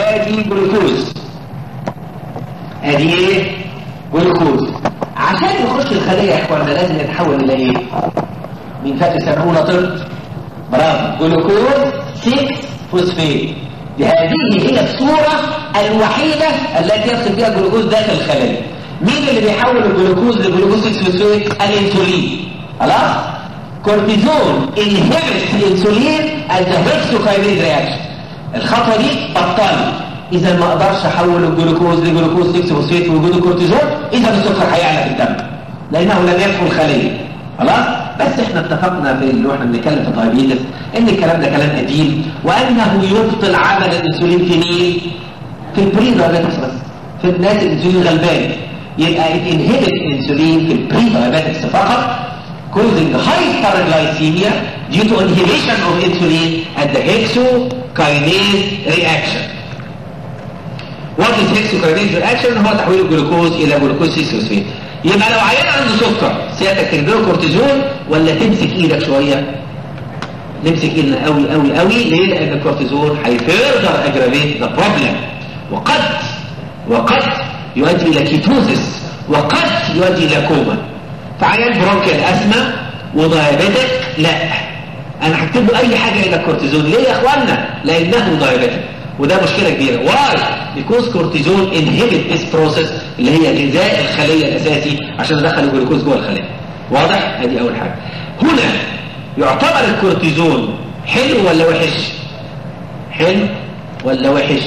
ادي جلوكوز ادي ايه جلوكوز عشان يخش الخليه يا اخوانا لازم يتحول الى ايه مين فاكر سمعونا طب برافو جلوكوز 6 فوسفيت هذه هي الصورة الوحيدة التي يصل فيها الجلوكوز داخل الخلايا مين اللي بيحول الجلوكوز لجلوكوز 6 فوسفيت الانسولين خلاص كورتيزون inhibits الانسولين as a hexokinase reaction الخطوة دي بطلت اذا ما اقدرش احول الجلوكوز لجلوكوز 6 فوسفيت وجود الكورتيزون اذا السكر هيعلى في الدم لانه لم يدخل الخليه خلاص بس احنا اتفقنا في اللي احنا بنتكلم في الدايابيتس ان الكلام ده كلام قديم وانه يبطل عمل الانسولين في مين في البري دايابيتس بس في الناس الانسولين غلبان يبقى it inhibit الانسولين في البري دايابيتس فقط causing hyperglycemia due to inhibition of insulin at the hexokinase reaction What is hexokinase reaction هو تحويل الجلوكوز الى جلوكوز 6 فوسفات يبقى لو عيان عنده سكر سيادتك تديله كورتيزون ولا تمسك ايدك شويه نمسك ايدنا قوي قوي قوي ليه لان الكورتيزون هيفيرذر اجرافيت ذا بروبلم وقد وقد يؤدي الى كيتوزس وقد يؤدي الى كوما فعيان برونكيال اسما ودايابيتك لا انا هكتب له اي حاجه الى الكورتيزون ليه يا اخوانا لانه دايابيتك وده مشكلة كبيرة واي because كورتيزون inhibit this process اللي هي غذاء الخلية الأساسي عشان ادخل الجلوكوز جوه الخلية واضح؟ ادي أول حاجة هنا يعتبر الكورتيزون حلو ولا وحش؟ حلو ولا وحش؟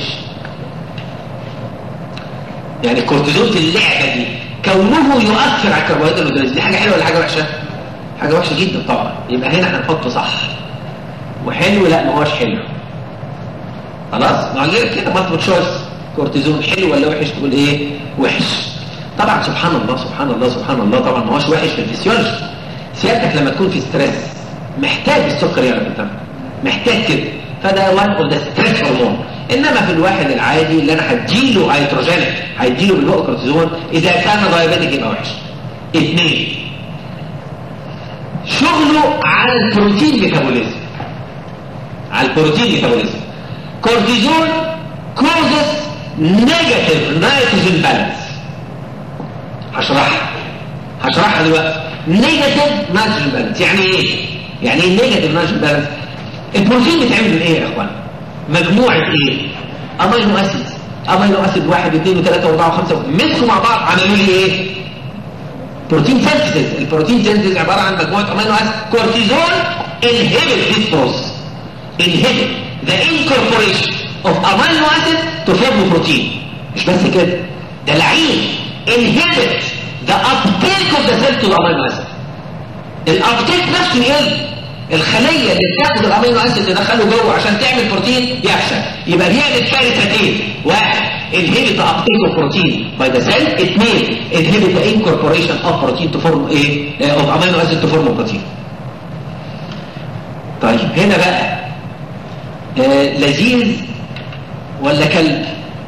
يعني الكورتيزون في اللعبة دي كونه يؤثر على الكربوهيدرات الغدرية دي حاجة حلوة ولا حاجة وحشة؟ حاجة وحشة جدا طبعا يبقى هنا هنحطه صح وحلو لا ما هوش حلو خلاص ما غير كده مالتيبل تشويس كورتيزون حلو ولا وحش تقول ايه وحش طبعا سبحان الله سبحان الله سبحان الله طبعا ما هوش وحش في الفسيولوجي سيادتك لما تكون في ستريس محتاج السكر يعلى في الدم محتاج كده فده وان اوف ذا ستريس هرمون انما في الواحد العادي اللي انا هديله هيدروجينيك هيديله بالبق كورتيزون اذا كان دايابيتك يبقى وحش اثنين شغله على البروتين ميتابوليزم على البروتين ميتابوليزم كورتيزون causes negative nitrogen balance هشرحها هشرحها دلوقتي negative nitrogen balance يعني ايه؟ يعني ايه negative nitrogen balance؟ البروتين بيتعمل من ايه يا اخوان؟ مجموعة ايه؟ امينو اسيد امينو اسيد واحد واثنين وثلاثة واربعة وخمسة مسكوا مع بعض عملوا لي ايه؟ بروتين سينثيسيس البروتين سينثيسيس عبارة عن مجموعة امينو اسيد كورتيزون inhibit this process inhibit the incorporation of amino acid to form protein مش بس كده ده العين inhibit the uptake of the cell to the amino acid الابتيك نفسه يقل الخلية اللي بتاخد الامينو اسيد تدخله جوه عشان تعمل بروتين يفشل يبقى بيعمل كارثتين واحد inhibit the uptake of protein by the cell اثنين inhibit the incorporation of protein to form ايه of amino acid to form protein طيب هنا بقى آه لذيذ ولا كلب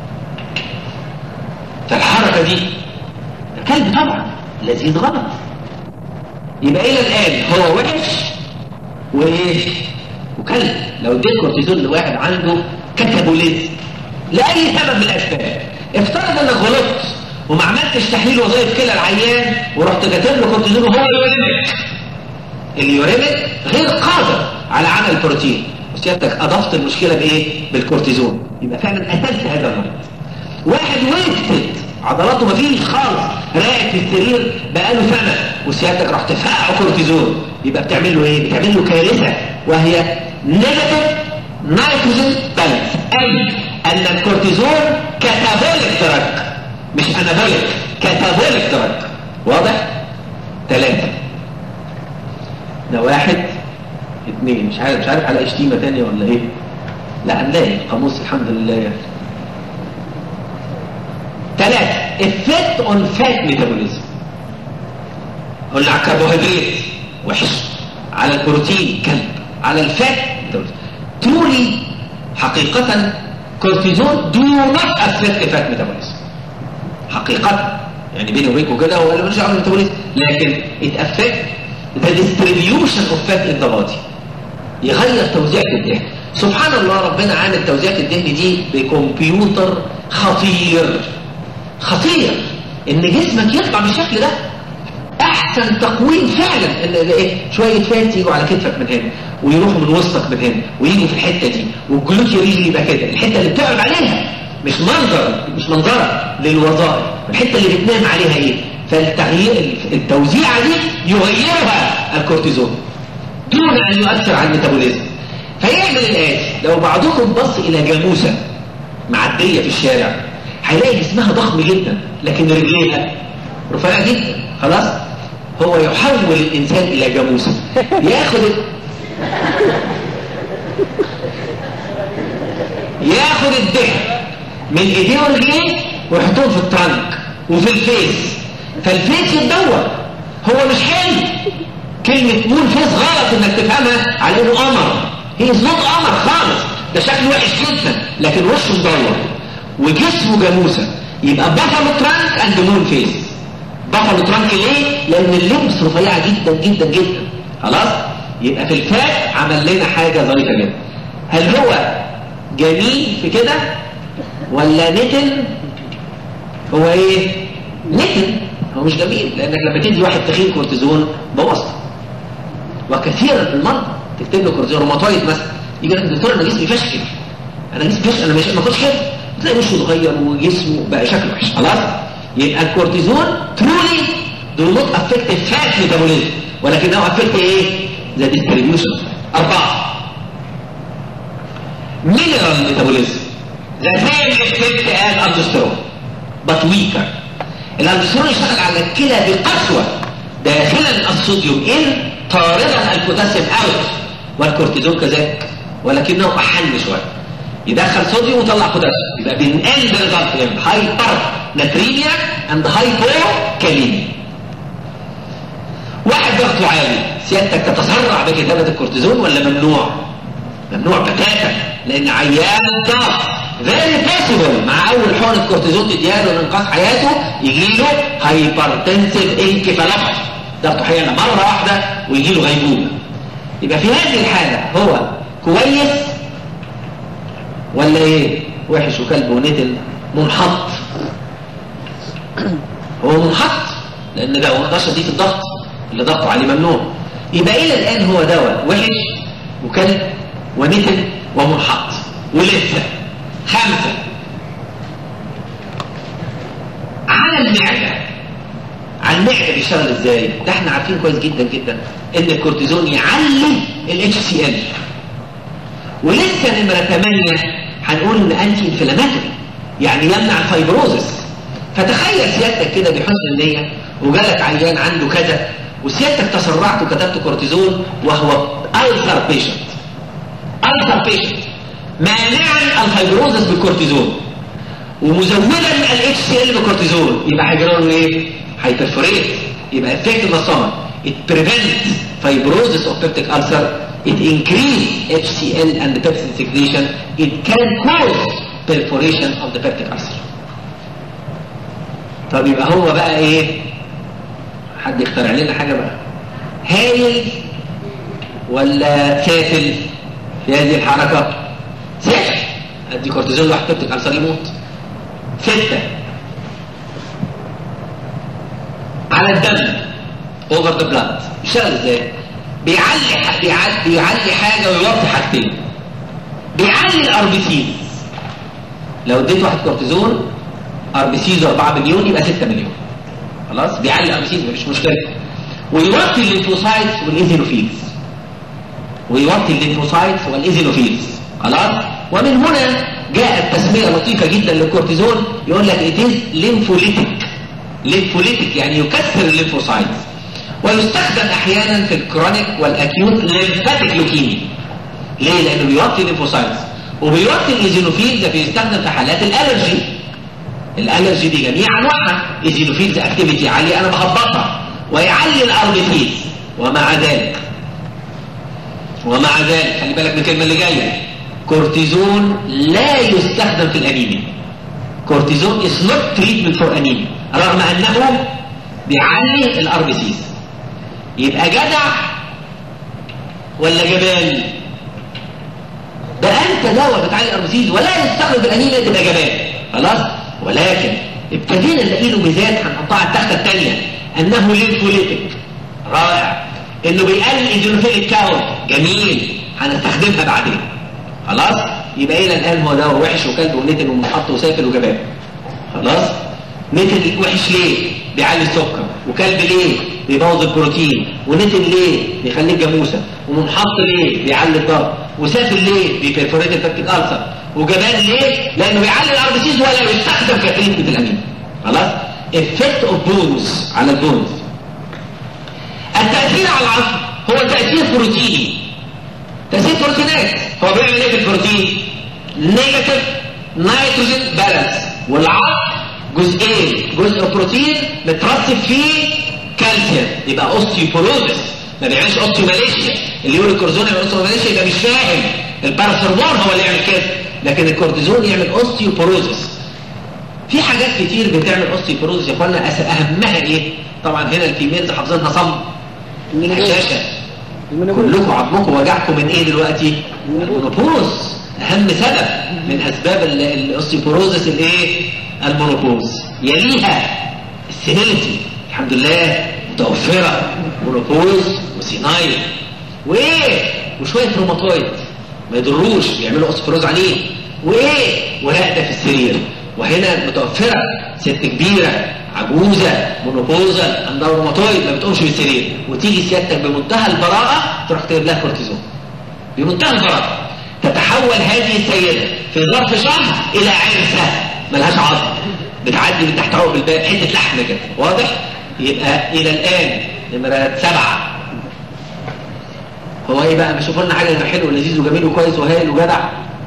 فالحركة دي كلب طبعا لذيذ غلط يبقى الى الان هو وحش وايه وكلب لو اديت كورتيزون لواحد عنده كاتابوليزم لاي سبب من الاسباب افترض انك غلطت وما عملتش تحليل وظائف كلى العيان ورحت كاتب له كورتيزون وهو يوريمك اليوريمك غير قادر على عمل البروتين وسيادتك اضفت المشكله بايه بالكورتيزون يبقى فعلا قتلت هذا المريض واحد ويستد عضلاته مفيش خالص راقد في السرير بقاله سنه وسيادتك رحت تفقعه كورتيزون يبقى بتعمل له ايه بتعمل له كارثه وهي نيجاتيف نيتروجين بالانس اي ان الكورتيزون كاتابوليك دراج مش انابوليك كاتابوليك دراج واضح ثلاثه ده واحد اثنين مش عارف مش عارف على شتيمه ثانيه ولا ايه لا هنلاقي القاموس الحمد لله يعني ثلاثة effect on fat metabolism قلنا على الكربوهيدرات وحش على البروتين كلب على الفات ترولي حقيقة كورتيزون do not affect fat metabolism حقيقة يعني بيني وبينكم كده هو اللي مش عامل ميتابوليزم لكن it affect the distribution of fat in the body يغير توزيع الدهن سبحان الله ربنا عامل توزيعة الدهن دي بكمبيوتر خطير خطير ان جسمك يطلع بالشكل ده احسن تقويم فعلا ان ايه شويه فات يجوا على كتفك من هنا ويروحوا من وسطك من هنا ويجوا في الحته دي والجلوتيوريل يبقى كده الحته اللي بتقعد عليها مش منظر مش منظرة للوظائف الحته اللي بتنام عليها ايه فالتغيير التوزيعه دي يغيرها الكورتيزون دون ان يؤثر على الميتابوليزم فيعمل الآتي لو بعضكم بص إلى جاموسة معدية في الشارع هيلاقي جسمها ضخم جدا لكن رجليها رفيعة جدا خلاص هو يحول الإنسان إلى جاموسة ياخد ياخد الدهن من ايديه ورجليه ويحطهم في الترنك وفي الفيس فالفيس يتدور هو مش حلو كلمة مون فيس غلط انك تفهمها على انه قمر هي نوت قمر خالص ده شكله وحش جدا لكن وشه مدور وجسمه جاموسه يبقى بافلو ترانك اند مون فيس بافلو ترانك ليه؟ لان اللبس رفيعه جدا جدا جدا خلاص؟ يبقى في الفات عمل لنا حاجه ظريفه جدا هل هو جميل في كده ولا نتن هو ايه نتن هو مش جميل لانك لما تدي واحد تخين كورتيزون بوظته وكثيرا من المرضى تكتب له كورتيزون روماتويد مثلا يجي لك دكتور انا جسمي فشل انا جسمي فشل انا مش ما كنتش كده تلاقي وشه اتغير وجسمه بقى شكله وحش خلاص يبقى الكورتيزون ترولي دو نوت افكت فات ميتابوليزم ولكنه افكت ايه ذا ديستريبيوشن اربعه مينرال ميتابوليزم ذا سيم افكت از الدسترون بات ويكر الالدسترون يشتغل على الكلى بقسوه داخلا الصوديوم ان طاردا البوتاسيوم اوت والكورتيزون كذلك ولكنه احن شويه يدخل صوديوم ويطلع بوتاسيوم يبقى بنقل ريزلت يعني هايبر ناتريميا اند هايبو كاليميا واحد ضغطه عالي سيادتك تتسرع بكتابه الكورتيزون ولا ممنوع؟ ممنوع بتاتا لان عيان الضغط فيري بوسيبل مع اول حقنه كورتيزون تديها له لانقاذ حياته يجي له هايبرتنسيف انكفالوباثي ضغطه حقيقة مرة واحدة ويجي له غيبوبة يبقى في هذه الحالة هو كويس ولا ايه وحش وكلب ونتل منحط هو منحط لان ده هو شديد الضغط اللي ضغطه عليه ممنوع يبقى الى الان هو دواء وحش وكلب ونتل ومنحط ولسه خمسة على المعدة على المعدة بيشتغل ازاي ده احنا عارفين كويس جدا جدا ان الكورتيزون يعلي الاتش سي ال ولسه نمرة 8 هنقول ان انتي انفلاماتوري يعني يمنع الفايبروزس فتخيل سيادتك كده بحسن النية وجالك عيان عنده كذا وسيادتك تسرعت وكتبت كورتيزون وهو ألسر بيشنت ألسر بيشنت مانعا الفايبروزس بالكورتيزون ومزودا الاتش سي ال بالكورتيزون يبقى هيجرى له ايه؟ هيبرفوريت يبقى افكت النصامة it prevents fibrosis of peptic ulcer it increase HCl and pepsin secretion it can cause perforation of the peptic ulcer طب يبقى هو بقى ايه حد يخترع لنا حاجة بقى هايل ولا سافل في هذه الحركة سافل ادي كورتيزون واحد بيبتيك ألسر يموت ستة على الدم اوفر ذا بلاد بيشتغل ازاي بيعلي بيعلي, بيعلي حاجه ويوطي حاجتين بيعلي الار بي سيز لو اديت واحد كورتيزون ار بي سيز 4 مليون يبقى 6 مليون خلاص بيعلي الار بي سيز مفيش مشكله ويوطي الليمفوسايتس والايزينوفيلز ويوطي الليمفوسايتس والايزينوفيلز خلاص ومن هنا جاءت تسميه لطيفه جدا للكورتيزون يقول لك اتيز ليمفوليتيك ليمفوليتيك يعني يكسر الليمفوسايتس ويستخدم احيانا في الكرونيك والاكيوت ليمفاتيك لوكيميا ليه لانه بيوطي الليمفوسايتس وبيوطي الايزينوفيلز بيستخدم في حالات الالرجي الالرجي دي جميع انواعها ايزينوفيلز اكتيفيتي عاليه انا بهبطها ويعلي الاربيتيز ومع ذلك ومع ذلك خلي بالك من الكلمه اللي جايه كورتيزون لا يستخدم في الانيميا كورتيزون is not treatment for anemia رغم انه بيعلي الار بي سيز يبقى جدع ولا جبان ده كدواء بتعالج الاربسيز ولا يستخدم في الانيميا تبقى جبان خلاص ولكن ابتدينا نلاقي له ميزات هنحطها على التخته الثانيه انه ليمفوليتيك رائع انه بيقلل ايدينوفيليك كاونت جميل هنستخدمها بعدين خلاص يبقى الى الان هو دواء وحش وكلب ونتن ومنحط وسافل وجبان خلاص نتن وحش ليه بيعلي السكر وكلب ليه بيبوظ البروتين ونتن ليه بيخليك جاموسه ومنحط ليه بيعلي الضغط وسافل ليه بيبرفوريت الفكتيك ألسر وجبان ليه لانه بيعلي الار بي سيز ولا يستخدم كتريتمنت الامين خلاص افكت اوف بونز على البونز التاثير على العصب هو تاثير بروتيني تاثير بروتينات هو بيعمل ايه بالبروتين نيجاتيف نيتروجين بالانس والعصب جزئين جزء بروتين مترسب فيه كالسيوم يبقى اوستيوبوروزس ما بيعملش اوستيوماليشيا اللي يقول الكورتيزون يعمل اوستيوماليشيا يبقى مش فاهم الباراسيرمون هو اللي يعمل كده لكن الكورتيزون يعمل اوستيوبوروزس في حاجات كتير بتعمل اوستيوبوروزس يا اخوانا أس- اهمها ايه طبعا هنا الفيميلز حافظينها صم الهشاشه كلكم عظمكم وجعكم من ايه دلوقتي المونوبوز اهم سبب من اسباب ال- الاوستيوبوروزس الايه المونوبوز يليها السينيلتي الحمد لله متوفره مونوبوز وسينايل وايه وشويه روماتويد ما يضروش بيعملوا اوستيوبوروز عليه وايه ورقده في السرير وهنا متوفره ست كبيره عجوزه مونوبوزا عندها روماتويد ما بتقومش من السرير وتيجي سيادتك بمنتهى البراءه تروح تجيب لها كورتيزون بمنتهى البراءه تتحول هذه السيده في ظرف شهر الى عرسه ملهاش عظم بتعدي من تحت عقب الباب حته لحم كده واضح يبقى الى الان نمره سبعه هو ايه بقى بيشوفوا لنا حاجه حلو ولذيذ وجميل وكويس وهايل وجدع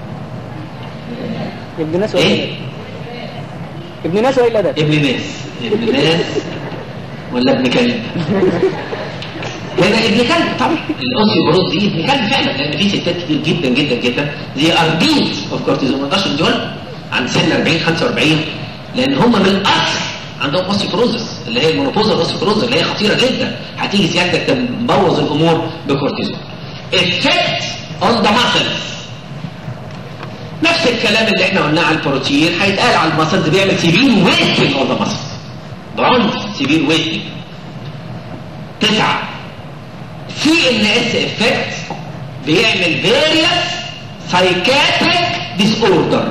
ابن ناس وإيه ايه الأدب ابن ناس وإيه الأدب ابن ناس ابن ناس ولا ابن كلب هنا ابن كلب طبعا الاوسيوبروز دي ابن كلب فعلا لان في ستات كتير جدا جدا جدا زي اربيت اوف كورتيزون ما نقدرش نديهم عند سن 40 45 لان هم من الاصل عندهم اوسيوبروزس اللي هي المونوبوزا الاوسيوبروز اللي هي خطيره جدا هتيجي سيادتك تبوظ الامور بكورتيزون effect on the muscles نفس الكلام اللي احنا قلناه على البروتين هيتقال على المسلز بيعمل سيفير ويستنج اوف ذا مسلز برونز سيفير ويستنج تسعة سي ان اس افكت بيعمل فيريوس سايكاتريك ديس اوردر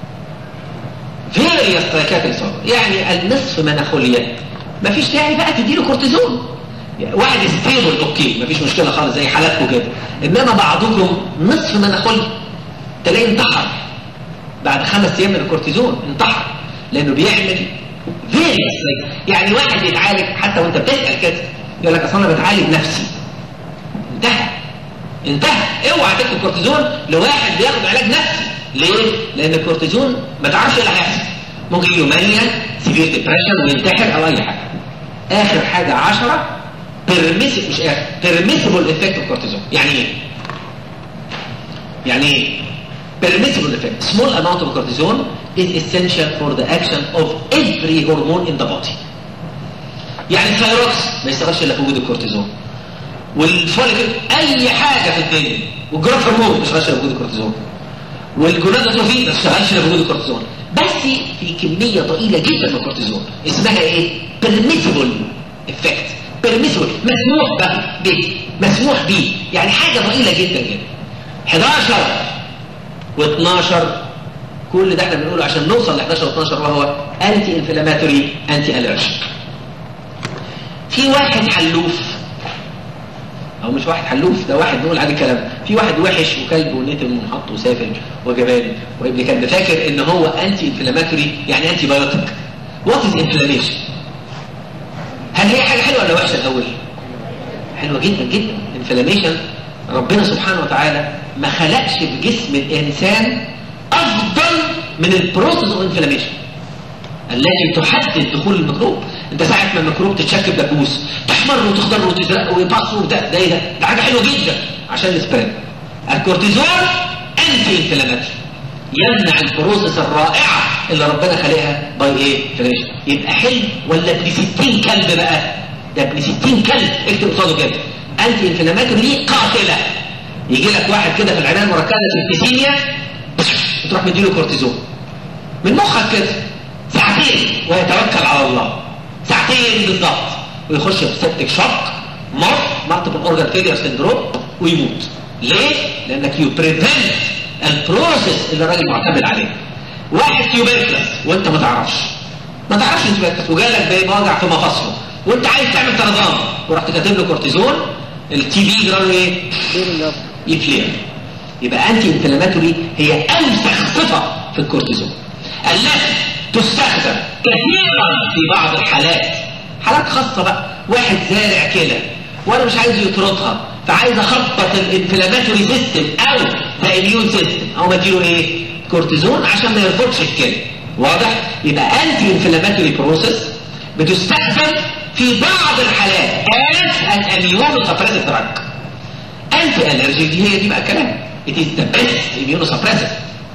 فيريوس سايكاتريك ديس اوردر يعني النصف مناخوليا مفيش داعي بقى تديله كورتيزون يعني واحد ستيبل اوكي مفيش مشكله خالص زي حالاتكم كده انما بعضكم نصف مناخوليا تلاقيه انتحر بعد خمس ايام من الكورتيزون انتحر لانه بيعمل فيريوس يعني واحد بيتعالج حتى وانت بتسال كده يقول لك اصل انا بتعالج نفسي انتهى انتهى اوعى تاخد كورتيزون لواحد بياخد علاج نفسي ليه؟ لان الكورتيزون ما تعرفش ايه اللي هيحصل ممكن يومانيا سيفير ديبريشن وينتحر او اي حاجه اخر حاجه 10 بيرميسيف مش اخر بيرميسيبل افكت اوف كورتيزون يعني ايه؟ يعني ايه؟ permissible effect. Small amount of cortisol is essential for the action of every hormone in the body. يعني الثايروكس ما يشتغلش الا في وجود الكورتيزون. والفوليك اي حاجه في الدنيا والجراف هرمون ما يشتغلش الا في وجود الكورتيزون. والجونادوتروفين ما يشتغلش الا في وجود الكورتيزون. بس في كميه ضئيله جدا من الكورتيزون اسمها ايه؟ permissible effect. permissible مسموح به مسموح به يعني حاجه ضئيله جدا جدا. 11 و12 كل ده احنا بنقوله عشان نوصل ل 11 و12 وهو انتي انفلاماتوري انتي الرجيك في واحد حلوف او مش واحد حلوف ده واحد نقول عليه كلام في واحد وحش وكلب ونتن ومنحط وسافل وجبان وابن كلب فاكر ان هو انتي انفلاماتوري يعني انتي بايوتيك وات از انفلاميشن هل هي حاجه حلوه ولا وحشه الاول حلوه جدا جدا انفلاميشن ربنا سبحانه وتعالى ما خلقش في جسم الانسان افضل من البروسيس اوف انفلاميشن التي تحدد دخول الميكروب انت ساعه ما الميكروب تتشكل دبوس تحمر وتخضر وتزرق ويبص وده ده ايه ده ده حاجه حلوه جدا عشان السبرين الكورتيزون انتي انفلاماتوري يمنع البروسيس الرائعه اللي ربنا خلقها باي ايه فلاش يبقى حلو ولا ابن 60 كلب بقى ده ابن 60 كلب اكتب قصاده كده انتي انفلاماتوري دي قاتله يجي لك واحد كده في العنايه المركزه في الفيسيميا تروح مديله كورتيزون من مخك كده ساعتين ويتوكل على الله ساعتين بالضبط ويخش في سبتك شوك مر مالتيبل اورجان فيلير سندروم ويموت ليه؟ لانك يو بريفنت البروسيس اللي الراجل معتمد عليه واحد تيوبركلس وانت ما تعرفش ما تعرفش تيوبركلس وجالك بوجع في مفاصله وانت عايز تعمل ترضام ورحت كاتب له كورتيزون التي بي جرى له ايه؟ يفلير يبقى انتي انفلاماتوري هي اوسخ صفه في الكورتيزون التي تستخدم كثيرا في بعض الحالات حالات خاصه بقى واحد زارع كلى وانا مش عايز يطردها فعايز اخبط الانفلاماتوري سيستم او ذا اميون سيستم او اديله ايه كورتيزون عشان ما يرفضش الكلى واضح يبقى انتي انفلاماتوري بروسيس بتستخدم في بعض الحالات as an immunosuppressive drug انتي الرجي دي هي دي بقى كلام it is the best immunosuppressive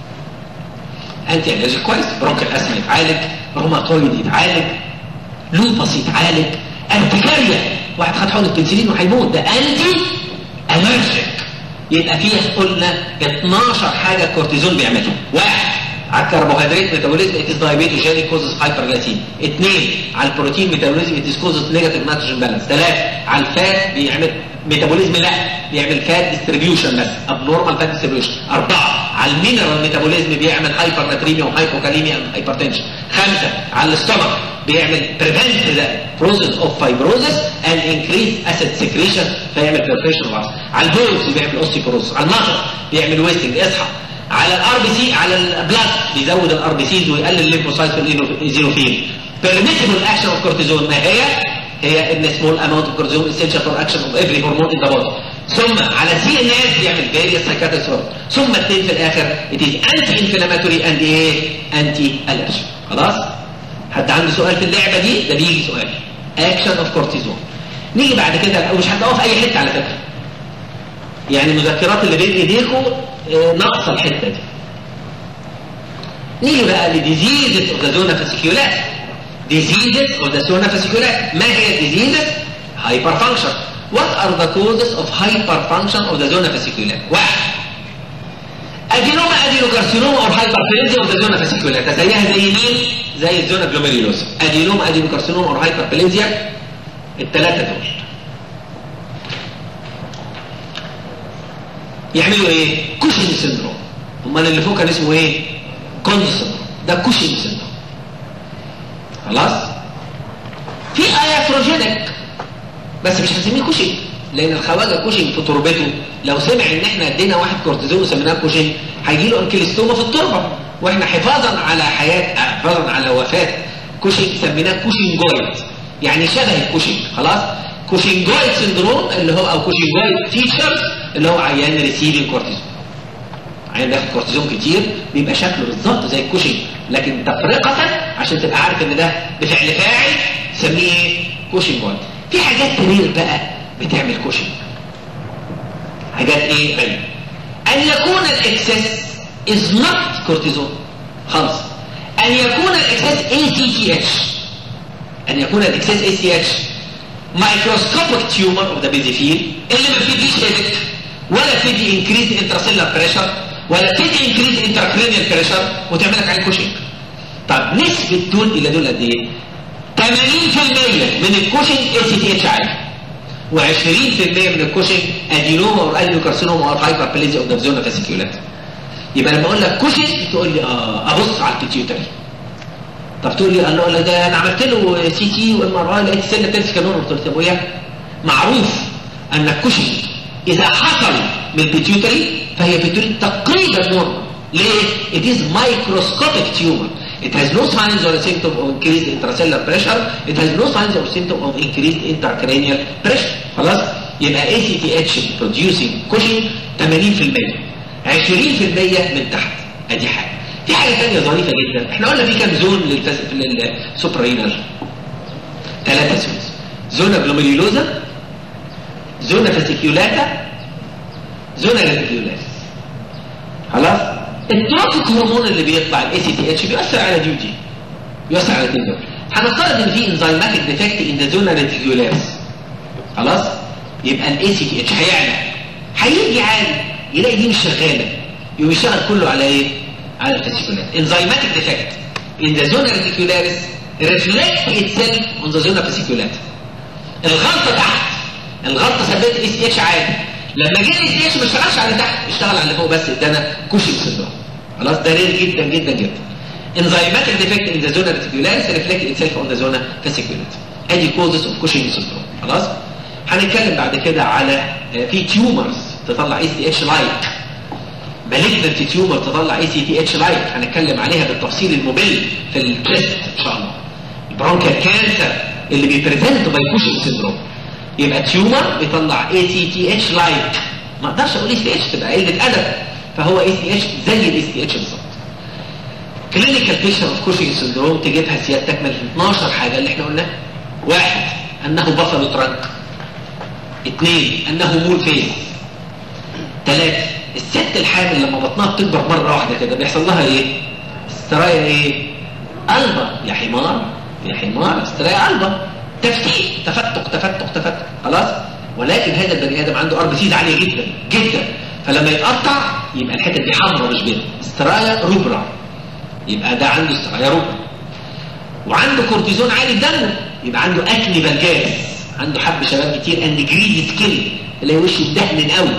انتي الرجي كويس برونكال اسما يتعالج روماتويد يتعالج لوبس يتعالج ارتكاريا واحد خد حقن البنسلين وهيموت ده انتي الرجيك يبقى فيه قلنا 12 حاجه الكورتيزون بيعملها واحد على الكربوهيدرات ميتابوليزم اتس دايبيتوجينيك كوزز هايبرجلايسيميا اثنين على البروتين ميتابوليزم اتس كوزز نيجاتيف نيتروجين بالانس ثلاثه على الفات بيعمل ميتابوليزم لا بيعمل فات ديستريبيوشن بس ابنورمال فات ديستريبيوشن اربعه على المينرال ميتابوليزم بيعمل هايبر ناتريميا وهايبوكاليميا وهايبرتنشن خمسه على الاستومك بيعمل بريفنت ذا بروسيس اوف فايبروزس اند انكريز اسيد سكريشن فيعمل بيرفيشن وعصر على البولز بيعمل اوستيبروز على المخ بيعمل ويستنج اصحى على الار بي سي على البلاد بيزود الار بي سيز ويقلل الليمفوسايت والزينوفيل بيرميسيبل اكشن اوف كورتيزون ما هي هي ان سمول اماونت اوف كورتيزون اسينشال فور اكشن اوف افري هرمون ان ذا بودي ثم على سي ان اس بيعمل فيريوس سايكاتريك ثم اثنين في الاخر ات از انتي انفلاماتوري اند ايه انتي الرجي خلاص حد عنده سؤال في اللعبه دي ده بيجي سؤال اكشن اوف كورتيزون نيجي بعد كده ومش هتلاقوه في اي حته على فكره يعني المذكرات اللي بين ايديكم ناقصه الحته دي نيجي بقى لديزيزز اوف ذا زونا فاسيكيولات ديزيزز اوف ذا زونا فاسيكيولات ما هي الديزيزز هايبر فانكشن وات ار ذا كوزز اوف هايبر فانكشن اوف ذا زونا فاسيكيولات واحد ادينوما ادينوكارسينوما او هايبربليزيا اوف ذا زونا فاسيكيولات زيها زي مين زي الزونا جلوميريلوس ادينوما ادينوكارسينوما او هايبربليزيا الثلاثه دول يعملوا ايه كوشن سيندروم امال اللي فوق كان اسمه ايه كونز سيندروم ده كوشن سيندروم خلاص في اياتروجينيك بس مش هنسميه كوشن لان الخواجه كوشن في تربته لو سمع ان احنا ادينا واحد كورتيزون وسميناه كوشن هيجي له انكليستوما في التربه واحنا حفاظا على حياه حفاظا على وفاه كوشن سميناه كوشن جويد يعني شبه الكوشن خلاص كوشن جويد سيندروم اللي هو او كوشن جويد فيتشرز اللي هو عيان ريسيفنج كورتيزون عيان بياخد كورتيزون كتير بيبقى شكله بالظبط زي الكوشن لكن تفرقة عشان تبقى عارف ان ده بفعل فاعل سميه ايه كوشن جويد في حاجات تانية بقى بتعمل كوشن حاجات ايه غريبة ان يكون الاكسس is not كورتيزون خالص ان يكون الاكسس ACTH ان يكون الاكسس ACTH مايكروسكوبيك تيومر اوف ذا بيزيفيل اللي ما بتديش هيدك ولا بتدي انكريز انترسيلر بريشر ولا بتدي انكريز انتراكرينيال بريشر وتعمل لك عين كوشنج طب نسبة دول الى دول قد ايه؟ 80% من الكوشنج اس تي اتش عالي و20% من الكوشنج ادينوما او ادينوكارسينوما او هايبربليزيا اوف ذا زونا فاسيكيولات يبقى لما اقول لك كوشنج تقول لي اه ابص على البيتيوتري طب تقول لي الله ده انا عملت له سي تي وام ار اي لقيت سنه ترس كانون قلت له طب وياه معروف ان الكوشنج اذا حصل من البيتيوتري فهي بيتيوتري تقريبا نورمال ليه؟ It is microscopic tumor. It has no signs or symptom of increased intracellular pressure. It has no signs or symptom of increased intracranial pressure. خلاص؟ يبقى ACTH producing Cushing 80% 20% من تحت. ادي حاجه. في حاجه ثانيه ظريفه جدا، احنا قلنا في كام زون للفز... للسوبرينال؟ ثلاثه زونز. زونا جلوميريلوزا زونا فاسيكيولاتا زونا ريتيكيولاتس خلاص التروفيك هرمون اللي بيطلع الاي سي تي اتش بيأثر على دي ودي بيأثر على الاثنين دول هنفترض ان في انزيماتيك ديفكت ان ذا زونا ريتيكيولاتس خلاص يبقى الاي سي تي اتش هيعلى هيجي عالي يلاقي دي مش شغاله يقوم يشتغل كله على ايه؟ على الفاسيكولات enzymatic defect in the zona reticularis reflect itself on the zona fasciculata الغلطه تحت الغلطه سببت الاس تي اتش عادي لما جه الاس تي اتش ما اشتغلش على اللي تحت اشتغل على اللي فوق بس ادانا كوشنج سندروم خلاص ده رير جدا جدا جدا enzymatic defect in the zona reticularis reflect itself on the zona fasciculata ادي causes of Cushing syndrome خلاص هنتكلم بعد كده على آه، في تيومرز تطلع اي سي اتش لايك مالجنت تيومر تطلع اي سي تي اتش لايك هنتكلم عليها بالتفصيل الممل في التست ان شاء الله البرونكال كانسر اللي بيبريزنت باي كوشنج سيندروم يبقى تيومر بيطلع اي سي تي اتش لايك ما اقدرش اقول اي سي اتش تبقى قله ادب فهو اي سي اتش زي الاي سي اتش بالظبط كلينيكال بيشن اوف كوشنج سيندروم تجيبها سيادتك من 12 حاجه اللي احنا قلناها واحد انه بصل ترنك اثنين انه مول فيس ثلاثة الست الحامل لما بطنها بتكبر مرة واحدة كده بيحصل لها ايه؟ استرايا ايه؟ قلبة يا حمار يا حمار استرايا قلبة تفتيق تفتق تفتق تفتق خلاص؟ ولكن هذا البني ادم عنده ار بي عالية جدا جدا فلما يتقطع يبقى الحتة دي حمراء مش بيضاء استرايا روبرا يبقى ده عنده استرايا روبرا وعنده كورتيزون عالي في دمه يبقى عنده اكني بلجاز عنده حب شباب كتير اند جريد سكين تلاقي وشه مدهن قوي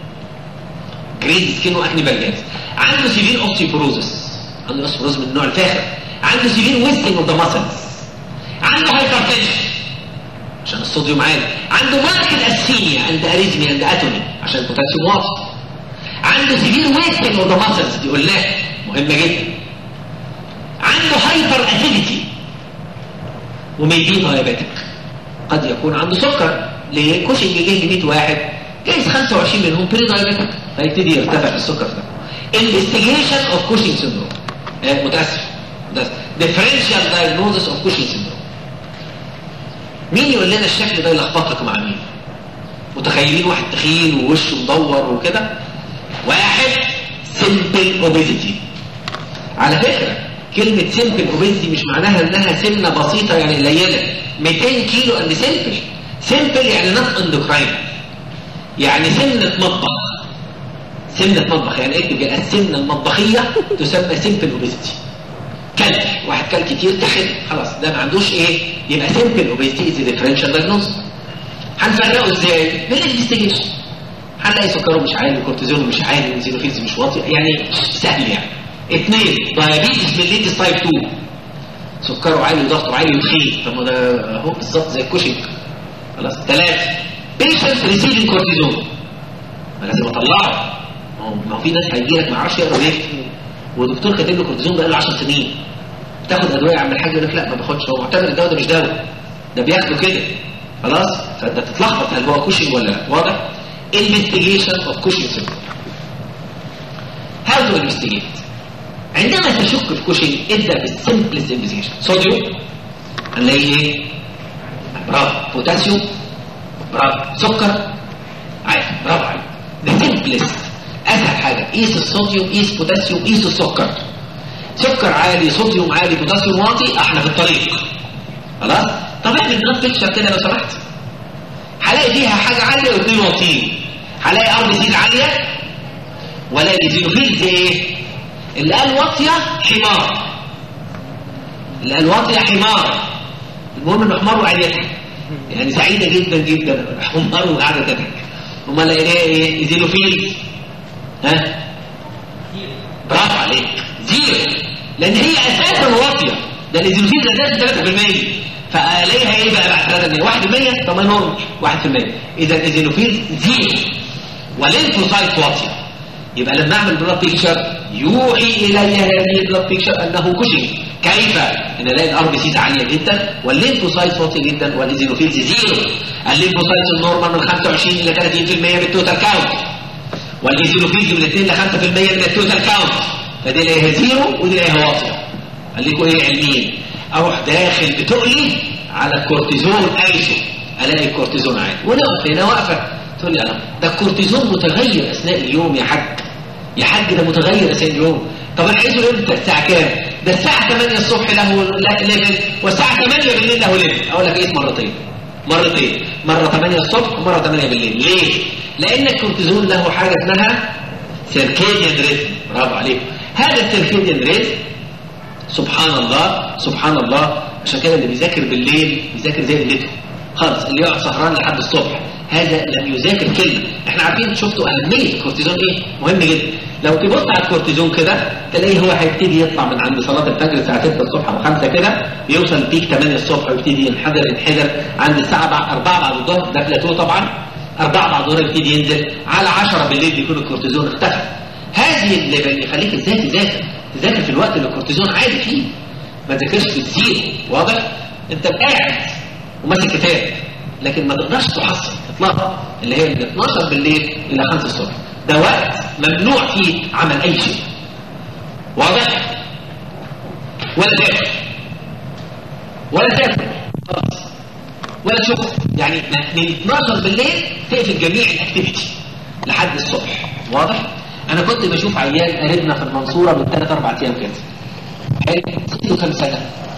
جريد سكين واكني بلجاز عنده سيفير اوستيوبروزس عنده اوستيوبروز من النوع الفاخر عنده سيفير ويستنج اوف ذا ماسلز عنده هايبرتنشن عشان الصوديوم عالي عنده ماركت اسفينيا عند اريزمي عند اتومي عشان البوتاسيوم واطي عنده سيفير ويستنج اوف ذا ماسلز دي قلناها مهمه جدا عنده هايبر اسيديتي وميدين دايابيتك قد يكون عنده سكر ليه كوشنج جه ل 100 واحد جايز 25 منهم بري دايابيتك فيبتدي يرتفع السكر ده انفستيجيشن اوف كوشنج سيندروم آه متاسف متاسف ديفرنشال دايجنوزس اوف كوشنج سيندروم مين يقول لنا الشكل ده يلخبطك مع مين متخيلين واحد تخين ووشه مدور وكده واحد سمبل اوبيزيتي على فكره كلمة سمبل اوبيزيتي مش معناها انها سمنة بسيطة يعني قليلة 200 كيلو اند سمبل سمبل يعني نوت اندوكراين يعني سمنة مطبخ سمنة مطبخ يعني اكتب كده السمنة المطبخية تسمى سمبل اوبيزيتي كل واحد كل كتير تخن خلاص ده ما عندوش ايه يبقى سمبل اوبيزيتي از ديفرنشال دايجنوز هنفرقه ازاي بالانفستيجيشن هنلاقي سكره مش عالي وكورتيزونه مش عالي وزينوفيلز مش واطي يعني سهل يعني اثنين دايابيتس ميليتس تايب 2 سكره عالي وضغطه عالي وتخين طب ما ده اهو بالظبط زي الكوشنج خلاص ثلاثه بيشنت ريسيفنج كورتيزون ما لازم اطلعه ما هو ما هو في ناس هيجي لك ما يعرفش يقرا ويكتب ودكتور كاتب له كورتيزون بقاله 10 سنين تاخد ادويه يا عم الحاج يقول لك لا ما باخدش هو معتبر الدواء ده مش دواء ده بياخده كده خلاص فانت تتلخبط هل هو كوشنج ولا لا واضح investigation of Cushing syndrome how to investigate عندما تشك في كوشنج ابدا بالسمبلست انفستيجيشن صوديوم هنلاقي ايه برافو بوتاسيوم برافو سكر عادي برافو عليك ده سمبلست اسهل حاجه قيس الصوديوم قيس بوتاسيوم قيس السكر سكر عالي صوديوم عالي بوتاسيوم واطي احنا في الطريق خلاص طب اعمل بلاد بيكتشر كده لو سمحت هلاقي فيها حاجه عاليه واثنين واطيين هلاقي ار بي سيز عاليه ولا زينوفيلز ايه اللي قال واطيه حمار اللي قال واطيه حمار المهم انه حمار وقاعد يضحك يعني سعيده جدا جدا حمار وقاعده تضحك امال ايه ايه زينوفيلز ها برافو عليك زيرو لان هي اساسا واطيه ده الزينوفيلز اساسا 3% فالاقيها ايه بقى بعد 3% 1% طب ما نورمال 1% اذا الزينوفيلز زيرو والليمفوسايت واطيه يبقى لما اعمل بلاد بيكتشر يوحي الي هذه البلاد بيكتشر انه كوشنج كيف ان الاقي الار بي سيز عاليه جدا والليمفوسايت واطي جدا والايزينوفيلز زيرو الليمفوسايت النورمال من 25 الى 30% من التوتال كاونت والايزينوفيلز من 2 ل 5% من التوتال كاونت فدي الاقيها زيرو ودي الاقيها واطيه قال لكم ايه علميين اروح داخل بتقلي على الكورتيزون ايشو الاقي الكورتيزون عالي ونقف هنا واقفه تقول لي انا ده الكورتيزون متغير اثناء اليوم يا حاج يا حاج ده متغير اثناء اليوم طب انا عايزه امتى الساعه كام ده الساعه 8 الصبح له ليفل والساعه 8 بالليل له ليفل اقول لك ايه مرتين مرتين مره 8 الصبح ومره 8 بالليل ليه لان الكورتيزون له حاجه اسمها سيركيديان ريتم برافو عليك هذا الترفيدين ريز سبحان الله سبحان الله عشان كده اللي بيذاكر بالليل بيذاكر زي الليل خالص اللي يقعد سهران لحد الصبح هذا لم يذاكر كلمه احنا عارفين شفتوا اهميه الكورتيزون ايه مهم جدا لو تبص على الكورتيزون كده تلاقيه هو هيبتدي يطلع من عند صلاه الفجر الساعه 6 الصبح او 5 كده يوصل بيك 8 الصبح ويبتدي ينحدر ينحدر عند الساعه 4 بعد الظهر ده بلاتو طبعا 4 بعد الظهر يبتدي ينزل على 10 بالليل بيكون الكورتيزون اختفى هذه اللي يخليك ازاي تذاكر تذاكر في الوقت اللي الكورتيزون عالي فيه ما تذاكرش بتزيد واضح انت قاعد وماسك كتاب لكن ما تقدرش تحصل اطلاقا اللي هي من 12 بالليل الى 5 الصبح ده وقت ممنوع فيه عمل اي شيء واضح ولا ذاكر ولا ذاكر خلاص ولا شغل يعني من 12 بالليل تقفل جميع الاكتيفيتي لحد الصبح واضح انا كنت بشوف عيال قريبنا في المنصوره من 3 4 ايام كده حلو سنه كام سنه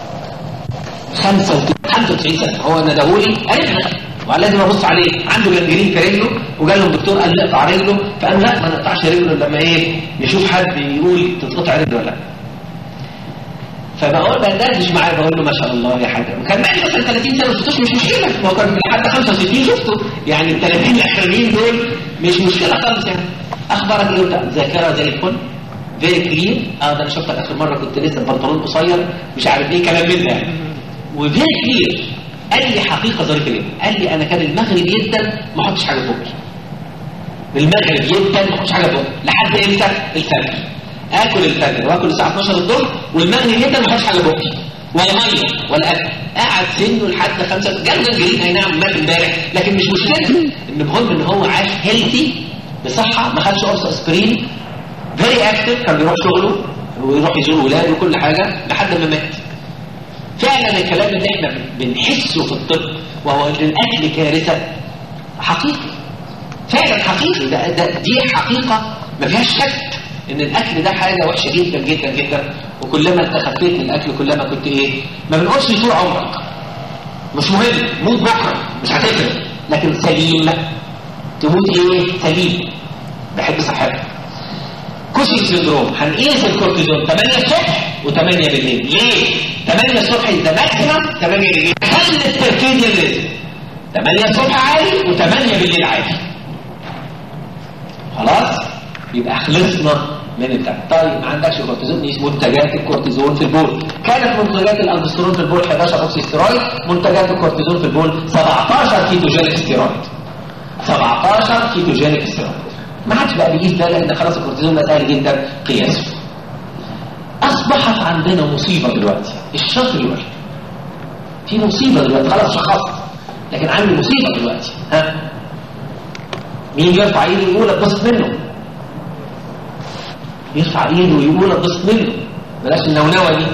95 سنه هو ندهولي قريبنا ولازم ابص عليه عنده جنجرين في رجله وجاي له الدكتور قال له اقطع رجله فقال لا ما نقطعش رجله لما ايه نشوف حد يقول تتقطع رجله ولا لا فبقول بندردش معاه بقول له ما شاء الله يا حاج وكان معي مثلا 30 سنه ما شفتوش مش مشكله ما هو كان لحد 65 شفته يعني ال 30 الاخرانيين دول مش مشكله خالص يعني اخبارك ايه وبتاع ذاكره زي الفل فيري كلير اه ده انا شفتك اخر مره كنت لسه بنطلون قصير مش عارف ايه كلام من ده وفيري كلير قال لي حقيقه ظريفه جدا قال لي انا كان المغرب جدا ما احطش حاجه في بوقي المغرب جدا ما احطش حاجه في بوقي لحد امتى الفجر اكل الفجر واكل الساعه 12 الظهر والمغرب جدا ما احطش حاجه في بوقي ولا ميه ولا اكل قعد سنه لحد خمسه جاب جنجرين اي نعم مات امبارح لكن مش مشكله المهم ان هو عاش هيلثي بصحه ما خدش قرص اسبرين فيري اكتف كان بيروح شغله ويروح يزور ولاده وكل حاجه لحد ما مات فعلا الكلام اللي احنا بنحسه في الطب وهو ان الاكل كارثه حقيقي فعلا حقيقي ده, ده دي حقيقه ما فيهاش شك ان الاكل ده حاجه وحشه جدا جدا جدا وكلما انت خفيت من الاكل كلما كنت ايه ما بنقولش طول عمرك مش مهم موت بكره مش هتفرق لكن سليم تموت ايه سليم بحب صحتك كوشنج سندروم هنقيس الكورتيزون 8 الصبح و8 بالليل ليه 8 الصبح ده ماكسيمم 8 بالليل خلي التركيز الليل 8 الصبح عالي و8 بالليل عالي خلاص يبقى خلصنا من الدم طيب ما عندكش كورتيزون نقيس منتجات الكورتيزون في البول كانت منتجات الالدوستيرون في البول 11 اوكسي ستيرويد منتجات الكورتيزون في البول 17 كيتوجينيك ستيرويد 17 كيتوجينيك ستيرويد ما حدش بقى بيقيس ده لان خلاص الكورتيزون ده سهل جدا قياسه اصبحت عندنا مصيبه دلوقتي الشاطر يقول في مصيبه دلوقتي خلاص شخصت لكن عندي مصيبه دلوقتي ها مين يرفع ايده ويقول اتبسط منه يرفع ايده ويقول اتبسط منه بلاش النونوه دي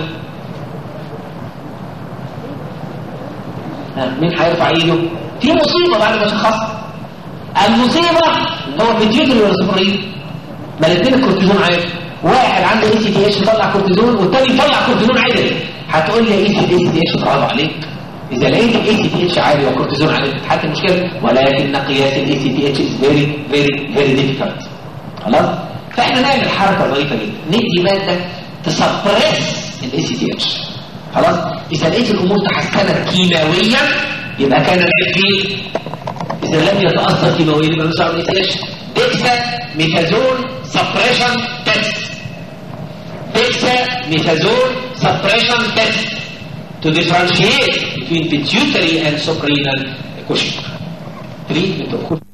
ها مين هيرفع ايده في مصيبه بعد ما شخصت المصيبه ان هو بيتيوتري ولا سوبرين ما الاثنين الكورتيزون عالي واحد عنده اي سي تي اتش يطلع كورتيزون والتاني يطلع كورتيزون عالي هتقول لي اي سي تي اتش برافو عليك اذا لقيت الاي سي تي اتش عالي والكورتيزون عالي تتحل المشكله ولكن قياس الاي سي تي اتش از فيري فيري فيري ديفيكالت خلاص فاحنا نعمل حركه ظريفه جدا ندي ماده تسبريس الاي سي تي اتش خلاص اذا لقيت الامور تحسنت كيماويا يبقى كان العيب فيه إذا لم يتأثر كيماويا يبقى مش عارف إيش ديكسا ميثازون سبريشن تيست ديكسا ميثازون سبريشن تيست to differentiate between pituitary and suprarenal Cushing treatment of Cushing